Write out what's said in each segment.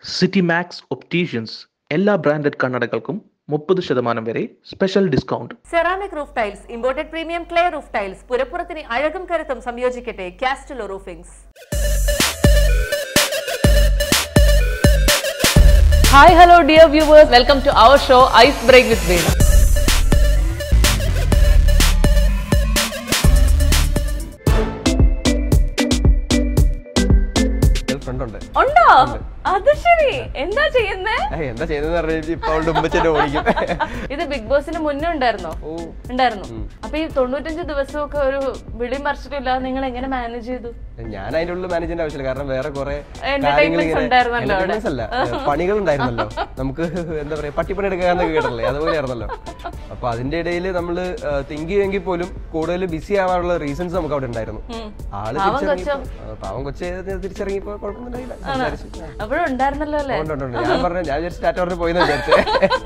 City Max Opticians എല്ലാ branded കണ്ണടകൾക്കും മുപ്പത് ശതമാനം വരെ special discount ceramic roof tiles imported premium clay roof tiles പുരപ്പുറത്തിന് അഴകും കരുത്തും സംയോജിക്കട്ടെ Castello roofings Hi, hello, dear viewers. Welcome to our show Ice Break with Venu. Friend ഉണ്ട് ഉണ്ടോ അത് ശരി എന്താ ചെയ്യുന്നേ ഏയ്, എന്താ ചെയ്തെന്ന് പറഞ്ഞാൽ ഇപ്പൊ അവളുടെ ഉമ്മച്ചെന്നെ ഓടിക്കും ഇത് ബിഗ് ബോസിന് മുന്നേ ഉണ്ടായിരുന്നോ ഓ ഉണ്ടായിരുന്നു അപ്പൊ ഈ തൊണ്ണൂറ്റഞ്ച് ദിവസമൊക്കെ ഒരു വിളി മറിച്ചിട്ടില്ലാതെ നിങ്ങൾ എങ്ങനെ മാനേജ് ചെയ്തു ഞാൻ അതിന്റെ ഉള്ളിൽ മാനേജ് ചെയ്യേണ്ട ആവശ്യമില്ല കാരണം വേറെ കുറെ Entertainments ഉണ്ടായിരുന്നല്ലോ അവിടെ. അല്ല പണികൾ ഉണ്ടായിരുന്നല്ലോ നമുക്ക് എന്താ പറയാ പട്ടിപ്പണി എടുക്കാന്നൊക്കെ കേട്ടല്ലേ അതുപോലെ ആയിരുന്നല്ലോ അപ്പൊ അതിന്റെ ഇടയിൽ നമ്മൾ തിങ്ക് ചെയ്യുമെങ്കിൽ പോലും കൂടുതൽ ബിസി ആവാനുള്ള റീസൺസ് നമുക്ക് അവിടെ ഉണ്ടായിരുന്നു ആള് തിരിച്ചിറങ്ങിയപ്പോ ആ, പാവം കൊച്ചെ തിരിച്ചിറങ്ങിയപ്പോ കുഴപ്പമൊന്നുമില്ല സംസാരിച്ചു ആ. അപ്പോഴും ഉണ്ടായിരുന്നല്ലോ അല്ലേ ഉണ്ട്, ഉണ്ട്, ഉണ്ട്. ഞാൻ പറഞ്ഞു ഞാൻ വിചാരിച്ചു ടാറ്റ പറഞ്ഞ് പോയെന്ന് വിചാരിച്ചേ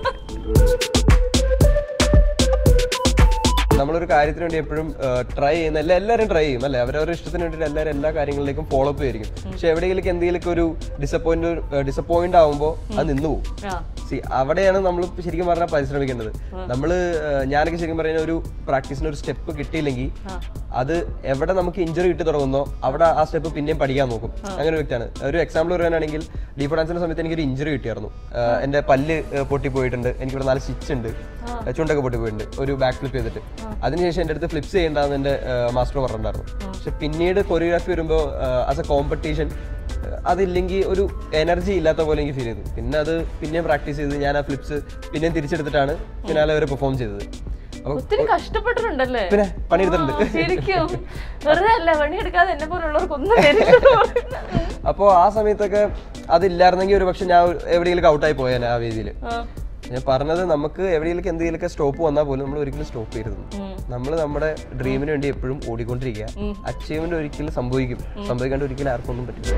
നമ്മളൊരു കാര്യത്തിന് വേണ്ടി എപ്പോഴും ട്രൈ ചെയ്യുന്ന എല്ലാ എല്ലാവരും ട്രൈ ചെയ്യും അല്ലെ അവരവരുടെ ഇഷ്ടത്തിന് വേണ്ടിയിട്ട് എല്ലാവരും എല്ലാ കാര്യങ്ങളിലേക്കും ഫോളോ അപ്പ് ചെയ്തിരിക്കും പക്ഷെ എവിടെയെങ്കിലും എന്തെങ്കിലും ഒരു ഡിസപ്പോയിന്റ് ഡിസപ്പോയിന്റ് ആവുമ്പോൾ അത് നിന്നു പോകും ആ. സി അവിടെയാണ് നമ്മൾ ശരിക്കും പറഞ്ഞാൽ പരിശ്രമിക്കേണ്ടത് നമ്മള് ഏഹ്, ഞാനൊക്കെ ശരിക്കും പറയുന്ന ഒരു പ്രാക്ടീസിന് ഒരു സ്റ്റെപ്പ് കിട്ടിയില്ലെങ്കിൽ അത് എവിടെ നമുക്ക് ഇഞ്ചറി കിട്ടി തുടങ്ങുന്നോ അവിടെ ആ സ്റ്റെപ്പ് പിന്നെയും പഠിക്കാൻ നോക്കും അങ്ങനെ ഒരു വ്യക്തിയാണ് ഒരു എക്സാമ്പിൾ പറയുകയാണെങ്കിൽ ഡീഫോ ഡാൻസിന്റെ സമയത്ത് എനിക്കൊരു ഇഞ്ചറി കിട്ടിയായിരുന്നു ഏഹ്, എന്റെ പല്ല് ഏഹ്, പൊട്ടിപ്പോയിട്ടുണ്ട് എനിക്ക് ഇവിടെ നാല് സ്റ്റിച്ച് ഉണ്ട് ഏഹ്, ചുണ്ടൊക്കെ പൊട്ടിപ്പോയിട്ടുണ്ട് ഒരു ബാക്ക് ഫ്ലിപ്പ് ചെയ്തിട്ട് അതിനുശേഷം എൻ്റെ അടുത്ത് ഫ്ലിപ്സ് ചെയ്യേണ്ടതെന്ന് എൻ്റെ മാസ്റ്റർ പറഞ്ഞിട്ടുണ്ടായിരുന്നു പക്ഷെ പിന്നീട് കൊറിയോഗ്രാഫി വരുമ്പോൾ ആസ് എ കോമ്പറ്റീഷൻ അതില്ലെങ്കിൽ ഒരു എനർജി ഇല്ലാത്ത പോലെ എനിക്ക് ഫീൽ ചെയ്തു പിന്നെ അത് പിന്നെയും പ്രാക്ടീസ് ചെയ്ത് ഞാൻ ആ ഫ്ലിപ്സ് പിന്നെയും തിരിച്ചെടുത്തിട്ടാണ് ഫിനാലെ വരെ പെർഫോം ചെയ്തത് അപ്പൊ ഒത്തിരി കഷ്ടപ്പെട്ടിട്ടുണ്ടല്ലേ പിന്നെ പണിയെടുത്തിട്ടുണ്ട് ആ, ശരിക്കും വെറുതെ അല്ല പണിയെടുക്കാതെ എന്നെ പോലുള്ളവർക്കൊന്നും വരില്ല അപ്പോൾ ആ സമയത്തൊക്കെ അതില്ലായിരുന്നെങ്കിൽ ഒരു പക്ഷെ ഞാൻ എവിടെയെങ്കിലും ഔട്ടായി പോയേനെ ആ വേദിയിൽ ഞാൻ പറഞ്ഞത് നമുക്ക് എവിടെയെങ്കിലും എന്തെങ്കിലുമൊക്കെ സ്റ്റോപ്പ് വന്നാൽ പോലും നമ്മൾ ഒരിക്കലും സ്റ്റോപ്പ് ചെയ്യരുത് നമ്മൾ നമ്മുടെ ഡ്രീമിന് വേണ്ടി എപ്പോഴും ഓടിക്കൊണ്ടിരിക്കുക അച്ചീവ്മെന്റ് ഒരിക്കലും സംഭവിക്കും സംഭവിക്കാണ്ട് ഒരിക്കലും ആർക്കും ഒന്നും പറ്റില്ല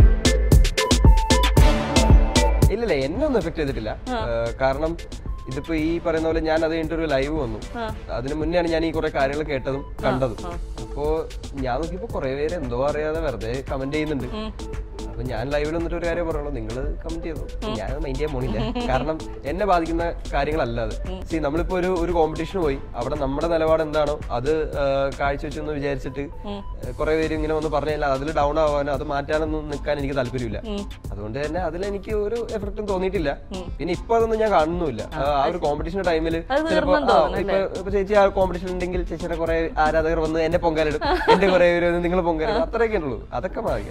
ഇല്ലില്ല എന്നെ ഒന്നും എഫക്ട് ചെയ്തിട്ടില്ല ഏഹ് കാരണം ഇതിപ്പോ ഈ പറയുന്ന പോലെ ഞാൻ അത് കഴിഞ്ഞിട്ട് ഒരു ലൈവ് വന്നു അതിന് മുന്നെയാണ് ഞാൻ ഈ കുറെ കാര്യങ്ങൾ കേട്ടതും കണ്ടതും അപ്പോ ഞാൻ നോക്കിയപ്പോ കുറെ പേര് എന്തോ അറിയാതെ വെറുതെ കമന്റ് ചെയ്യുന്നുണ്ട് അപ്പൊ ഞാൻ ലൈവിൽ വന്നിട്ട് ഒരു കാര്യം പറയുള്ളൂ നിങ്ങൾ കമന്റ് ചെയ്തു ഞാൻ മൈൻഡ് ചെയ്യാൻ പോണില്ല കാരണം എന്നെ ബാധിക്കുന്ന കാര്യങ്ങളല്ല അത് സി നമ്മളിപ്പോ ഒരു ഒരു കോമ്പറ്റീഷൻ പോയി അവിടെ നമ്മുടെ നിലപാട് എന്താണോ അത് ഏഹ്, കാഴ്ചവെച്ചെന്ന് വിചാരിച്ചിട്ട് കുറെ പേര് ഇങ്ങനെ വന്ന് പറഞ്ഞില്ല അതിൽ ഡൗൺ ആവാനോ അത് മാറ്റാനൊന്നും നിൽക്കാൻ എനിക്ക് താല്പര്യമില്ല അതുകൊണ്ട് തന്നെ അതിൽ എനിക്ക് ഒരു എഫക്റ്റും തോന്നിയിട്ടില്ല പിന്നെ ഇപ്പൊ അതൊന്നും ഞാൻ കാണുന്നുമില്ല ആ ആ ഒരു കോമ്പറ്റീഷൻ ടൈമിൽ ചിലപ്പോ ആ, ഇപ്പൊ ഇപ്പൊ ചേച്ചി ആ കോമ്പറ്റീഷൻ ഉണ്ടെങ്കിൽ ചേച്ചിയുടെ കുറെ ആരാധകർ വന്ന് എന്നെ പൊങ്കാലിടും എന്റെ കുറെ പേര് വന്ന് നിങ്ങൾ പൊങ്കാലിടും അത്രയൊക്കെ ഉള്ളൂ അതൊക്കെ മാറി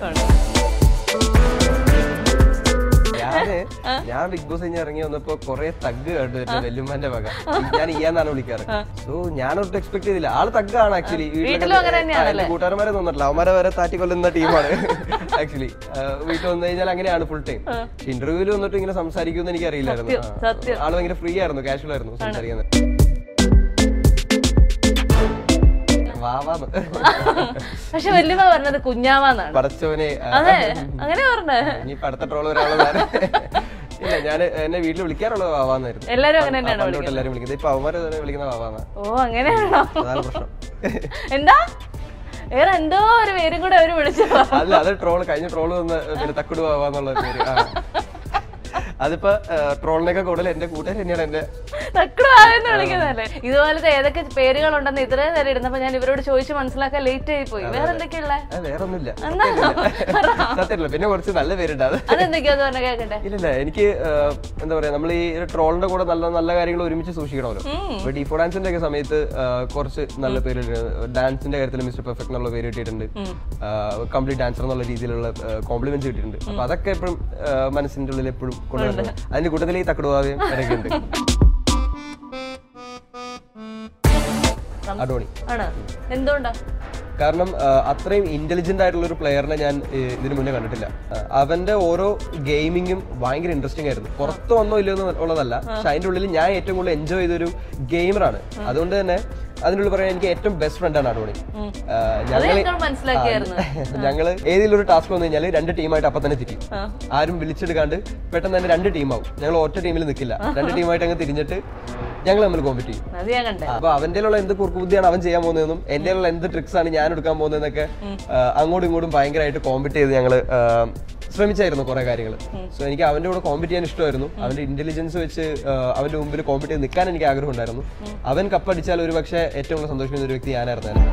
ഞാന് ഞാൻ ബിഗ് ബോസ് കഴിഞ്ഞ് ഇറങ്ങി വന്നപ്പോ കുറെ തഗ് കണ്ടു എന്റെ വെല്ലുമ്മന്റെ വക ഞാൻ ഇയാന്നാണ് വിളിക്കാറ് സോ ഞാനൊട്ടും എക്സ്പെക്ട് ചെയ്തില്ല ആള് തഗ്ഗാണ് ആക്ച്വലി വീട്ടിലും അങ്ങനെ തന്നെയാണല്ലേ? കൂട്ടുകാരന്മാരെ തോന്നിട്ടില്ല അവന്മാരെ വരെ താറ്റി കൊല്ലുന്ന ടീമാണ് ആക്ച്വലി വീട്ടിൽ വന്നു കഴിഞ്ഞാൽ അങ്ങനെയാണ് ഫുൾ ടൈം ഇന്റർവ്യൂവിൽ വന്നിട്ട് ഇങ്ങനെ സംസാരിക്കുമെന്ന് എനിക്ക് അറിയില്ലായിരുന്നു സത്യം. ആള് ഭയങ്കര ഫ്രീ ആയിരുന്നു കാഷ്വൽ ആയിരുന്നു സംസാരിക്കുന്നത് വാവാന്ന് പക്ഷെ വല്യമ്മ പറഞ്ഞത് കുഞ്ഞാവാന്നാണ് പടച്ചവനെ ആ, അതെ അങ്ങനെ പറഞ്ഞേ ഇനി അടുത്ത ട്രോൾ വരാനുള്ളതാണ് ഇല്ല ഞാൻ എന്നെ വീട്ടിൽ വിളിക്കാറുള്ളത് വാവാന്നായിരുന്നു എല്ലാരും അങ്ങനെ തന്നെയാണോ പണ്ട് തൊട്ട് എല്ലാരും വിളിക്കുന്നത് ഇപ്പൊ അവന്മാര് തന്നെ വിളിക്കുന്ന വാവാന്ന ഓ അങ്ങനെയാണോ അതാണ് പ്രശ്നം എന്താ വേറെ എന്തോ ഒരു പേരും കൂടെ അവര് വിളിച്ചു അല്ല അത് ട്രോൾ കഴിഞ്ഞ ട്രോൾ വന്ന് പിന്നെ തക്കുട് വാവാന്നുള്ള പേര് ആ. അതിപ്പോ ട്രോളിനൊക്കെ കൂടുതൽ എന്റെ കൂട്ടുകാർ തന്നെയാണ് എന്റെ തക്കടാവെന്ന് വിളിക്കുന്നതല്ലേ ഇതുപോലത്തെ ഏതൊക്കെ പേരുകളുണ്ടെന്ന് ഇത്രയും നേരം ഇരുന്നപ്പോ ഞാൻ ഇവരോട് ചോദിച്ച് മനസ്സിലാക്കാൻ ലേറ്റ് ആയി പോയി വേറെ എന്തൊക്കെയുള്ള ആ, വേറൊന്നുമില്ല എന്നാ? സത്യമില്ല പിന്നെ കുറച്ച് നല്ല പേരുണ്ട് അത് അതെന്തൊക്കെയാന്ന് പറഞ്ഞ കേക്കട്ടെ ഇല്ലില്ല എനിക്ക് ഏഹ്, എന്താ പറയാ നമ്മൾ ഈ ട്രോളിന്റെ കൂടെ നല്ല നല്ല കാര്യങ്ങൾ ഒരുമിച്ച് സൂക്ഷിക്കണമല്ലോ ഇപ്പൊ ഡിഫോ ഡാൻസിന്റെ ഒക്കെ സമയത്ത് ഏഹ്, കുറച്ച് നല്ല പേര് ഡാൻസിന്റെ കാര്യത്തിൽ മിസ്റ്റർ പെർഫെക്റ്റ് എന്നുള്ള പേര് കിട്ടിയിട്ടുണ്ട് കംപ്ലീറ്റ് ഡാൻസർ എന്നുള്ള രീതിയിലുള്ള കോംപ്ലിമെന്റ്സ് കിട്ടിയിട്ടുണ്ട് അപ്പൊ അതൊക്കെ എപ്പോഴും മനസ്സിന്റെ ഉള്ളിൽ എപ്പോഴും കൊണ്ടുവരണം അതിന്റെ കൂട്ടത്തിൽ ഈ തക്കടുവാവയും ഇടയ്ക്ക് ഉണ്ട് അഡോണി ആണ് എന്തുകൊണ്ടാ കാരണം ആ, അത്രയും ഇന്റലിജന്റ് ആയിട്ടുള്ള ഒരു പ്ലെയറിനെ ഞാൻ ഏ, ഇതിനു മുന്നേ കണ്ടിട്ടില്ല ആ, അവന്റെ ഓരോ ഗെയിമിങ്ങും ഭയങ്കര ഇൻട്രസ്റ്റിംഗ് ആയിരുന്നു പുറത്ത് വന്നോ ഇല്ലയോ എന്ന് ഉള്ളതല്ല പക്ഷെ അതിന്റെ ഉള്ളിൽ ഞാൻ ഏറ്റവും കൂടുതൽ എൻജോയ് ചെയ്തൊരു ഗെയിമറാണ് അതുകൊണ്ട് തന്നെ അതിനുള്ളിൽ പറയാൻ എനിക്ക് ഏറ്റവും ബെസ്റ്റ് ഫ്രണ്ടാണ് അടോണി ആ, ഞങ്ങള് ഞങ്ങൾ മനസ്സിലാക്കിയായിരുന്നു ഞങ്ങള് ഏതെങ്കിലും ഒരു ടാസ്ക് വന്നു കഴിഞ്ഞാൽ രണ്ട് ടീമായിട്ട് അപ്പൊ തന്നെ തിരിയും ആരും വിളിച്ചെടുക്കാണ്ട് പെട്ടെന്ന് തന്നെ രണ്ട് ടീമാവും ഞങ്ങൾ ഒറ്റ ടീമിൽ നിൽക്കില്ല രണ്ട് ടീമായിട്ട് അങ്ങ് തിരിഞ്ഞിട്ട് ഞങ്ങൾ തമ്മിൽ കോമ്പറ്റ് ചെയ്യും അത് ഞാൻ കണ്ടേ അപ്പൊ അവന്റെ ഉള്ള എന്ത് കുറുക്കുബുദ്ധിയാണ് അവൻ ചെയ്യാൻ പോകുന്നതെന്നും എന്റെ ഉള്ള എന്ത് ട്രിക്സ് ആണ് ഞാൻ എടുക്കാൻ പോകുന്നതെന്നൊക്കെ ആ, അങ്ങോട്ടും ഇങ്ങോട്ടും ഭയങ്കരമായിട്ട് കോമ്പറ്റ് ചെയ്ത് ഞങ്ങള് ആ, ശ്രമിച്ചായിരുന്നു കുറെ കാര്യങ്ങൾ സോ എനിക്ക് അവന്റെ കൂടെ കോമ്പറ്റ് ചെയ്യാൻ ഇഷ്ടമായിരുന്നു അവന്റെ ഇന്റലിജൻസ് വെച്ച് ആ, അവന്റെ മുമ്പിൽ കോമ്പറ്റ് ചെയ്ത് നിൽക്കാൻ എനിക്ക് ആഗ്രഹം ഉണ്ടായിരുന്നു അവൻ കപ്പടിച്ചാൽ ഒരു പക്ഷേ ഏറ്റവും കൂടുതൽ സന്തോഷിക്കുന്ന ഒരു വ്യക്തി ഞാനായിരുന്നു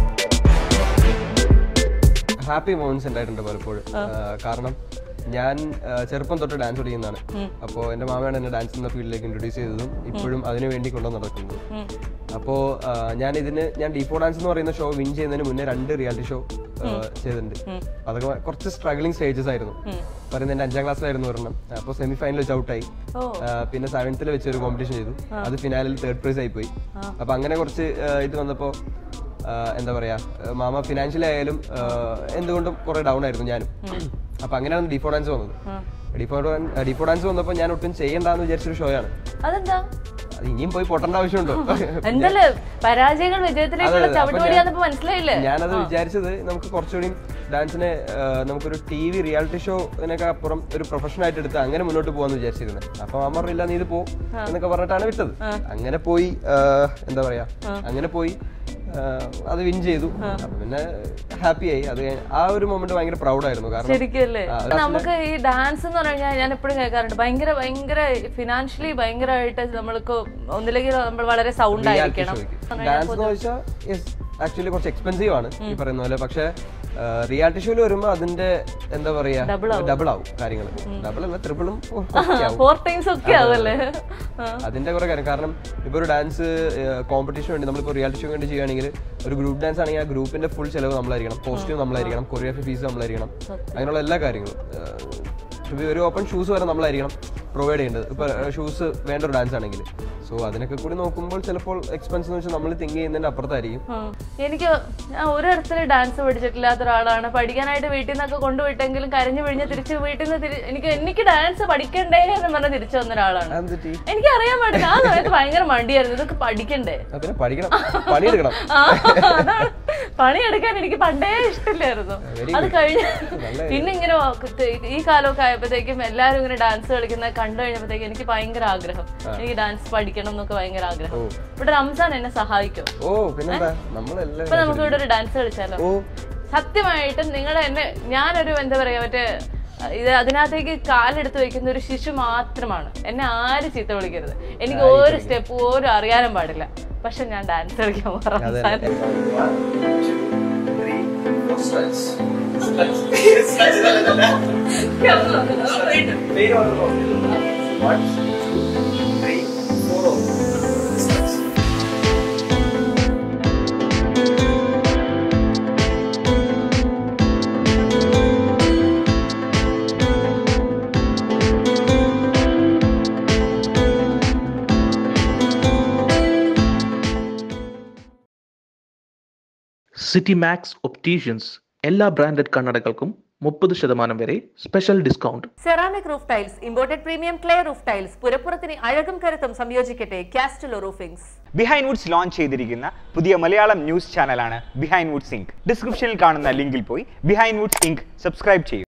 ഹാപ്പി മൊമെന്റ്സ് ഉണ്ടായിട്ടുണ്ട് പലപ്പോഴും ആ, കാരണം ഞാൻ ആ, ചെറുപ്പം തൊട്ട് ഡാൻസ് പഠിക്കുന്നതാണ് അപ്പോൾ എൻ്റെ മാമയാണ് എന്നെ ഡാൻസ് എന്ന ഫീൽഡിലേക്ക് ഇൻട്രൊഡ്യൂസ് ചെയ്തതും ഇപ്പോഴും അതിനു വേണ്ടി കൊണ്ടു നടക്കുന്നത് അപ്പോൾ ഞാൻ ഇതിന് ഞാൻ ഡീപ്പോ ഡാൻസ് എന്ന് പറയുന്ന ഷോ വിൻ ചെയ്യുന്നതിന് മുന്നേ രണ്ട് റിയാലിറ്റി ഷോ ചെയ്തിട്ടുണ്ട് അതൊക്കെ കുറച്ച് സ്ട്രഗ്ലിംഗ് സ്റ്റേജസ് ആയിരുന്നു പറയുന്നത് എൻ്റെ അഞ്ചാം ക്ലാസ്സിലായിരുന്നു ഒരെണ്ണം അപ്പോൾ സെമി ഫൈനൽ വെച്ച് ഔട്ടായി പിന്നെ സെവൻത്തിൽ വെച്ച് ഒരു കോമ്പറ്റീഷൻ ചെയ്തു അത് ഫിനാലിൽ തേർഡ് പ്രൈസ് ആയി പോയി അപ്പോൾ അങ്ങനെ കുറച്ച് ആ, ഇത് വന്നപ്പോൾ ആഹ് എന്താ പറയാ ആഹ് മാമ ഫിനാൻഷ്യലി ആയാലും ആഹ് എന്തുകൊണ്ടും കുറെ ഡൗൺ ആയിരുന്നു ഞാനും അപ്പൊ അങ്ങനെയാണ് ഡിഫോ ഡാൻസ് വന്നത് ഡിഫോ ഡിഫോ ഡാൻസ് വന്നപ്പോൾ ഞാൻ ഒട്ടും ചെയ്യണ്ടെന്ന് വിചാരിച്ചൊരു ഷോ ആണ് അതെന്താ അത് ഇനിയും പോയി പൊട്ടേണ്ട ആവശ്യമുണ്ടോ എന്തല്ലേ പരാജയങ്ങൾ വിജയത്തിലേക്കുള്ള അതെ, അതെ. അപ്പൊ ചവിട്ടുപടിയാന്നപ്പോ മനസ്സിലായില്ലേ ഞാനത് വിചാരിച്ചത് നമുക്ക് കുറച്ചുകൂടി ഡാൻസിനെ ആഹ് നമുക്കൊരു ടി വി റിയാലിറ്റി ഷോ ഇതിനൊക്കെ അപ്പുറം ഒരു പ്രൊഫഷൻ ആയിട്ട് എടുത്ത് അങ്ങനെ മുന്നോട്ട് പോകാന്ന് വിചാരിച്ചിരുന്നത് അപ്പൊ അമ്മ പറഞ്ഞില്ല നീ ഇത് പോ എന്നൊക്കെ പറഞ്ഞിട്ടാണ് വിട്ടത് അങ്ങനെ പോയി ആഹ് എന്താ പറയാ അങ്ങനെ പോയി ആഹ് അത് വിൻ ചെയ്തു അപ്പൊ പിന്നെ ഹാപ്പി ആയി അത് കഴിഞ്ഞ് ആ ഒരു മൊമെന്റ് ഭയങ്കര പ്രൗഡായിരുന്നു കാരണം ശരിക്കും അല്ലേ ആ, നമുക്ക് ഈ ഡാൻസ് എന്ന് പറഞ്ഞാൽ ഞാൻ എപ്പോഴും കേൾക്കാറുണ്ട് ഭയങ്കര ഭയങ്കര ഫിനാൻഷ്യലി ഭയങ്കരമായിട്ട് നമ്മൾക്ക് ഒന്നില്ലെങ്കിൽ നമ്മൾ വളരെ സൗണ്ട് ആയിരിക്കണം ഡാൻസ് എന്ന് വെച്ചാൽ ആക്ച്വലി കുറച്ച് എക്സ്പെൻസീവ് ആണ് ഈ പറയുന്ന പോലെ പക്ഷെ റിയാലിറ്റി ഷോയിൽ വരുമ്പോൾ അതിന്റെ എന്താ പറയാ ഡബിൾ ആവും കാര്യങ്ങൾ ഡബിൾ അല്ല ട്രിപ്പിളും ഫോർ ടൈംസ് ഒക്കെ ആവല്ലേ അതിന്റെ കുറെ കാര്യം കാരണം ഇപ്പൊ ഒരു ഡാൻസ് കോമ്പറ്റീഷൻ വേണ്ടി നമ്മളിപ്പോ റിയാലിറ്റി ഷോ വേണ്ടി ചെയ്യുകയാണെങ്കിൽ ഒരു ഗ്രൂപ്പ് ഡാൻസ് ആണെങ്കിൽ ആ ഗ്രൂപ്പിന്റെ ഫുൾ ചെലവ് നമ്മളായിരിക്കണം കോസ്റ്റ്യൂം നമ്മളായിരിക്കണം കൊറിയോഗ്രാഫി ഫീസ് നമ്മളായിരിക്കണം അങ്ങനെയുള്ള എല്ലാ കാര്യങ്ങളും ഏഹ്, ഒരു ഓപ്പൺ ഷൂസ് വരെ നമ്മളായിരിക്കണം പ്രൊവൈഡ് ചെയ്യേണ്ടത് ഇപ്പൊ ഷൂസ് വേണ്ട ഒരു ഡാൻസ് ആണെങ്കിൽ സോ അതിനൊക്കെ കൂടി നോക്കുമ്പോൾ ചിലപ്പോൾ എക്സ്പെൻസ് എന്ന് വെച്ചാൽ നമ്മൾ തിങ്ക് ചെയ്യുന്നതിന്റെ അപ്പുറത്തായിരിക്കും ഉം. എനിക്ക് ഞാൻ ഒരിടത്തിൽ ഡാൻസ് പഠിച്ചിട്ടില്ലാത്ത ഒരാളാണ് പഠിക്കാനായിട്ട് വീട്ടിൽ നിന്നൊക്കെ കൊണ്ടുപോയിട്ടെങ്കിലും കരഞ്ഞു പിഴിഞ്ഞ് തിരിച്ച് വീട്ടിൽ നിന്ന് തിരി- എനിക്ക് എനിക്ക് ഡാൻസ് പഠിക്കണ്ടേ എന്ന് പറഞ്ഞ് തിരിച്ചു വന്ന ഒരാളാണ് അതെന്ത് പറ്റി? എനിക്ക് അറിയാൻ പാടില്ല ആ സമയത്ത് ഭയങ്കര മടിയായിരുന്നു ഇതൊക്കെ പഠിക്കണ്ടേ ആ, പിന്നെ പഠിക്കണം പണിയെടുക്കണം ആ, അതാണ്. പണിയെടുക്കാൻ എനിക്ക് പണ്ടേ ഇഷ്ടമില്ലായിരുന്നു Very അത് good. കഴിഞ്ഞ് നല്ല പിന്നെ ഇങ്ങനെ വ- ഈ കാലമൊക്കെ ആയപ്പോഴത്തേക്കും എല്ലാവരും ഇങ്ങനെ ഡാൻസ് കളിക്കുന്ന കണ്ടു കഴിഞ്ഞപ്പോഴത്തേക്കും എനിക്ക് ഭയങ്കര ആഗ്രഹം എനിക്ക് ഡാൻസ് പഠിക്കണം എന്നൊക്കെ ഭയങ്കര ആഗ്രഹം ഇവിടെ റംസാൻ എന്നെ സഹായിക്കും ഓ പിന്നെന്താ നമ്മളെല്ലാം ഇപ്പൊ നമുക്ക് ഇവിടെ ഒരു ഡാൻസ് കളിച്ചാലോ ഓ സത്യമായിട്ടും നിങ്ങൾ എന്നെ ഞാനൊരു എന്താ പറയാ മറ്റേ ഇത് അതിനകത്തേക്ക് കാലെടുത്ത് വെക്കുന്ന ഒരു ശിശു മാത്രമാണ് എന്നെ ആരും ചീത്ത വിളിക്കരുത് എനിക്ക് ഒരു സ്റ്റെപ്പ് പോലും അറിയാനും പാടില്ല പക്ഷെ ഞാൻ ഡാൻസ് കളിക്കാൻ പോകാം അതെ സിറ്റി മാക്സ് ഒപ്റ്റീഷ്യൻസ് എല്ലാ ബ്രാൻഡഡ് കണ്ണടകൾക്കും മുപ്പത് ശതമാനം വരെ special discount ceramic roof tiles imported premium clay roof tiles പുരപ്പുറത്തിന് അഴകും കരുത്തും സംയോജിക്കട്ടെ Castello roofings Behindwoods launch ചെയ്തിരിക്കുന്ന പുതിയ മലയാളം ന്യൂസ് ചാനലാണ് ബിഹൈൻഡ് വുഡ്സ് ഇങ്ക് ഡിസ്ക്രിപ്ഷനിൽ കാണുന്ന ലിങ്കിൽ പോയി ബിഹൈൻഡ് വുഡ്സ് ഇങ്ക് സബ്സ്ക്രൈബ് ചെയ്യൂ